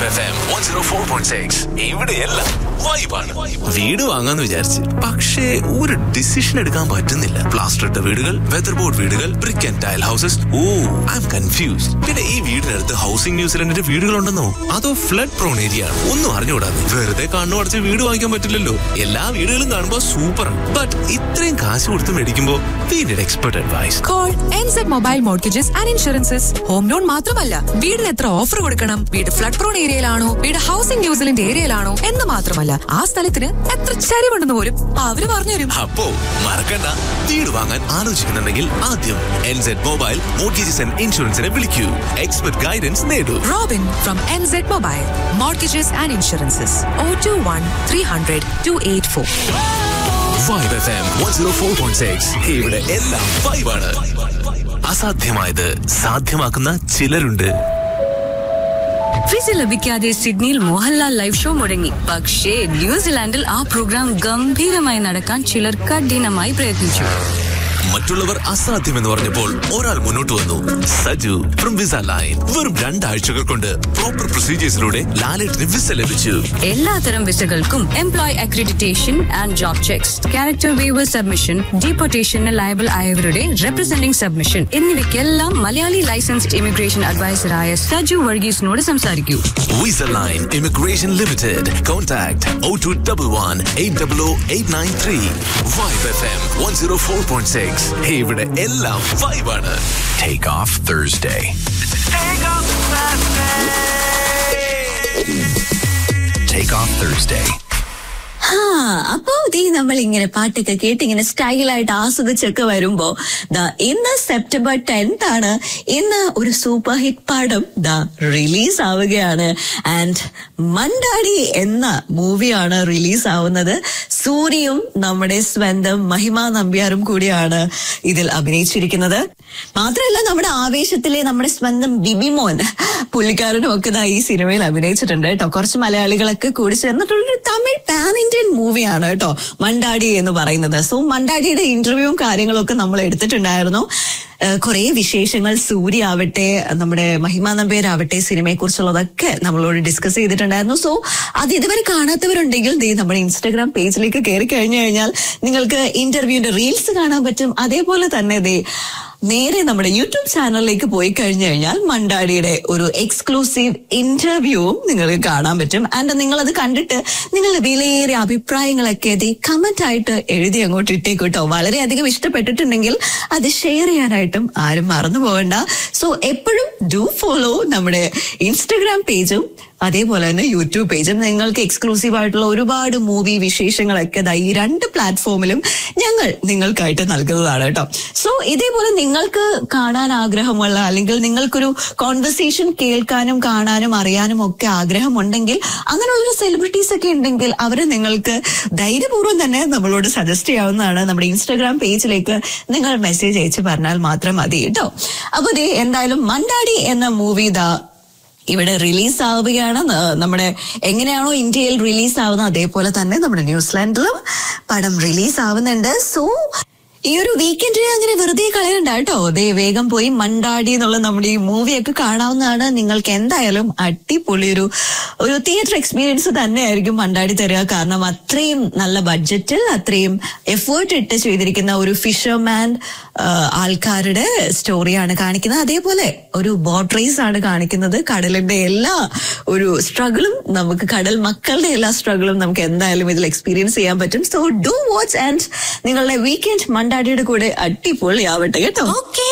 F M one zero four point six ഇവിടെയെല്ലാം വൈബാണ് വീട് വാങ്ങാന്ന് വിചാരിച്ച് പക്ഷേ ഒരു ഡിസിഷൻ എടുക്കാൻ പറ്റുന്നില്ല പ്ലാസ്റ്റർ ഇട്ട വീടുകൾ വെതർ ബോർഡ് വീടുകൾ brick and tile houses oh I'm confused പിന്നെ ഈ വീടിനടുത്ത് ഹൗസിംഗ് ന്യൂസിലൻഡിന്റെ വീടുകളുണ്ടെന്നോ അതോ ഫ്ലഡ് പ്രോൺ ഏരിയ ആണ് ഒന്നും അറിഞ്ഞുകൂടാതെ വെറുതെ കണ്ണു അടച്ച് വീട് വാങ്ങിക്കാൻ പറ്റില്ലല്ലോ എല്ലാ വീടുകളും കാണുമ്പോൾ സൂപ്പർ ബട്ട് ഇത്രയും കാശ് കൊടുത്ത് മേടിക്കുമ്പോൾ we need expert advice call NZ mobile mortgages and insurances home loan മാത്രമല്ല വീടിന് എത്ര ഓഫർ കൊടുക്കണം വീട് ഫ്ലഡ് പ്രോൺ ഏരിയയിലാണോ വീട് ഹൗസിംഗ് ന്യൂസിലൻഡ് ഏരിയയിലാണോ എന്ന് മാത്രമല്ല ആ സ്ഥലത്തിന് എത്ര ചരിവുണ്ടെന്ന് പോലും അവര് പറഞ്ഞുതരും അപ്പോ മറക്കണ്ട വീട് വാങ്ങാൻ ആലോചിക്കുന്നുണ്ടെങ്കിൽ ആദ്യം എൻസെഡ് മൊബൈൽ മോർഗേജസ് ആൻഡ് ഇൻഷുറൻസിനെ വിളിക്കൂ എക്സ്പെർട്ട് ഗൈഡൻസ് നേടൂ Robin from NZ mobile mortgages and insurances oh two one three hundred two eight four vibe F M one zero four point six ഇവിടെ എല്ലാം വൈബാണ് അസാധ്യമായത് സാധ്യമാക്കുന്ന ചിലരുണ്ട് വിസ ലഭിക്കാതെ സിഡ്നിയിൽ മോഹൻലാൽ ലൈവ് ഷോ മുടങ്ങി പക്ഷേ ന്യൂസിലാൻഡിൽ ആ പ്രോഗ്രാം ഗംഭീരമായി നടക്കാൻ ചിലർ കഠിനമായി പ്രയത്നിച്ചു മറ്റുള്ളവർ അസാധ്യമെന്ന് പറഞ്ഞപ്പോൾ ഒരാൾ മുന്നോട്ട് വന്നു സജു ഫ്രം വിസ ലൈൻ വെറും രണ്ടാഴ്ചകൾ കൊണ്ട് പ്രോപ്പർ പ്രൊസീജിയേഴ്സിലൂടെ ലാലേട്ടിന് വിസ ലഭിച്ചു എല്ലാത്തരം വിസകൾക്കും employ accreditation and job checks character waiver submission ഡീപ്പോർട്ടേഷന് ലയബിൾ ആയവരുടെ റെപ്രസെന്റിംഗ് സബ്മിഷൻ എന്നിവയ്ക്കെല്ലാം മലയാളി ലൈസൻസ്ഡ് ഇമിഗ്രേഷൻ അഡ്വൈസറായ സജു വർഗീസിനോട് സംസാരിക്കൂ visa line immigration limited contact oh two double one eight double oh eight nine three vibe F M one zero four point six ഇവിടെ എല്ലാം വൈബാണ് Take off Thursday. Take off Thursday. ആ അപ്പോ ദേ നമ്മൾ ഇങ്ങനെ പാട്ടൊക്കെ കേട്ട് ഇങ്ങനെ സ്റ്റൈലായിട്ട് ആസ്വദിച്ചൊക്കെ വരുമ്പോ ദാ ഇന്ന് സെപ്റ്റംബർ ടെൻത്ത് ആണ് ഇന്ന് ഒരു സൂപ്പർ ഹിറ്റ് പാഠം ദാ റിലീസ് ആവുകയാണ് ആൻഡ് മണ്ടാടി എന്ന മൂവിയാണ് റിലീസ് ആവുന്നത് സൂര്യയും നമ്മുടെ സ്വന്തം മഹിമ നമ്പ്യാരും കൂടിയാണ് ഇതിൽ അഭിനയിച്ചിരിക്കുന്നത് മാത്രമല്ല നമ്മുടെ ആവേശത്തിലെ നമ്മുടെ സ്വന്തം ബിബിമോൻ പുള്ളിക്കാരനും ഒക്കെ ദാ ഈ സിനിമയിൽ അഭിനയിച്ചിട്ടുണ്ട് കേട്ടോ കുറച്ച് മലയാളികളൊക്കെ കൂടി ചേർന്നിട്ടുള്ളൊരു തമിഴ് പാൻ ഇന്ത്യൻ മൂവിയാണ് കേട്ടോ മണ്ടാടി എന്ന് പറയുന്നത് സോ മണ്ടാടിയുടെ ഇന്റർവ്യൂവും കാര്യങ്ങളൊക്കെ നമ്മൾ എടുത്തിട്ടുണ്ടായിരുന്നു കുറെ വിശേഷങ്ങൾ സൂര്യ ആവട്ടെ നമ്മുടെ മഹിമ നമ്പേരാവട്ടെ സിനിമയെ കുറിച്ചുള്ളതൊക്കെ നമ്മളോട് ഡിസ്കസ് ചെയ്തിട്ടുണ്ടായിരുന്നു സോ അത് ഇതുവരെ കാണാത്തവരുണ്ടെങ്കിൽ ദേ നമ്മുടെ ഇൻസ്റ്റാഗ്രാം പേജിലേക്ക് കയറി കഴിഞ്ഞു കഴിഞ്ഞാൽ നിങ്ങൾക്ക് ഇന്റർവ്യൂവിന്റെ റീൽസ് കാണാൻ പറ്റും അതേപോലെ തന്നെ ദേ നേരെ നമ്മുടെ യൂട്യൂബ് ചാനലിലേക്ക് പോയി കഴിഞ്ഞു കഴിഞ്ഞാൽ മണ്ടാടിയുടെ ഒരു എക്സ്ക്ലൂസീവ് ഇന്റർവ്യൂവും നിങ്ങൾക്ക് കാണാൻ പറ്റും ആൻഡ് നിങ്ങൾ അത് കണ്ടിട്ട് നിങ്ങളുടെ വിലയേറിയ അഭിപ്രായങ്ങളൊക്കെ ഇത് കമന്റ് ആയിട്ട് എഴുതി അങ്ങോട്ട് ഇട്ടേക്കൂട്ടോ വളരെയധികം ഇഷ്ടപ്പെട്ടിട്ടുണ്ടെങ്കിൽ അത് ഷെയർ ചെയ്യാനായിട്ടും ആരും മറന്നു പോകണ്ട സോ എപ്പോഴും ഡു ഫോളോ നമ്മുടെ ഇൻസ്റ്റഗ്രാം പേജും അതേപോലെ തന്നെ യൂട്യൂബ് പേജും നിങ്ങൾക്ക് എക്സ്ക്ലൂസീവ് ആയിട്ടുള്ള ഒരുപാട് മൂവി വിശേഷങ്ങളൊക്കെ ദാ ഈ രണ്ട് പ്ലാറ്റ്ഫോമിലും ഞങ്ങൾ നിങ്ങൾക്കായിട്ട് നൽകുന്നതാണ് കേട്ടോ സോ ഇതേപോലെ നിങ്ങൾക്ക് കാണാൻ ആഗ്രഹമുള്ള അല്ലെങ്കിൽ നിങ്ങൾക്കൊരു കോൺവെർസേഷൻ കേൾക്കാനും കാണാനും അറിയാനും ഒക്കെ ആഗ്രഹമുണ്ടെങ്കിൽ അങ്ങനെയുള്ള സെലിബ്രിറ്റീസ് ഒക്കെ ഉണ്ടെങ്കിൽ അവരെ നിങ്ങൾക്ക് ധൈര്യപൂർവ്വം തന്നെ നമ്മളോട് സജസ്റ്റ് ചെയ്യാവുന്നതാണ് നമ്മുടെ ഇൻസ്റ്റാഗ്രാം പേജിലേക്ക് നിങ്ങൾ മെസ്സേജ് അയച്ച് പറഞ്ഞാൽ മാത്രം മതി കേട്ടോ അപ്പൊ ദേ എന്തായാലും മണ്ടാടി എന്ന മൂവി ദാ ഇവിടെ റിലീസ് ആവുകയാണ് ന- നമ്മുടെ എങ്ങനെയാണോ ഇന്ത്യയിൽ റിലീസ് ആവുന്നത് അതേപോലെ തന്നെ നമ്മുടെ ന്യൂസിലാൻഡിലും പടം റിലീസ് ആവുന്നുണ്ട് സോ ഈ ഒരു വീക്കെൻഡിനെ അങ്ങനെ വെറുതെ കളയണ്ട കേട്ടോ ദേ വേഗം പോയി മണ്ടാടി എന്നുള്ള നമ്മുടെ ഈ മൂവിയൊക്കെ കാണാവുന്നതാണ് നിങ്ങൾക്ക് എന്തായാലും അടിപൊളി ഒരു ഒരു തിയേറ്റർ എക്സ്പീരിയൻസ് തന്നെയായിരിക്കും മണ്ടാടി തരിക കാരണം അത്രയും നല്ല ബഡ്ജറ്റിൽ അത്രയും എഫേർട്ട് ഇട്ട് ചെയ്തിരിക്കുന്ന ഒരു ഫിഷർമാൻ ആൾക്കാരുടെ സ്റ്റോറിയാണ് കാണിക്കുന്നത് അതേപോലെ ഒരു ബോട്ട് റേസ് ആണ് കാണിക്കുന്നത് കടലിന്റെ എല്ലാ ഒരു സ്ട്രഗിളും നമുക്ക് കടൽ മക്കളുടെ എല്ലാ സ്ട്രഗിളും നമുക്ക് എന്തായാലും ഇതിൽ എക്സ്പീരിയൻസ് ചെയ്യാൻ പറ്റും സോ ഡു വാച്ച് ആൻഡ് നിങ്ങളുടെ വീക്കെൻഡ് മണ്ടാടിയുടെ കൂടെ അടിപൊളിയാവട്ടെ കേട്ടോ ഓക്കെ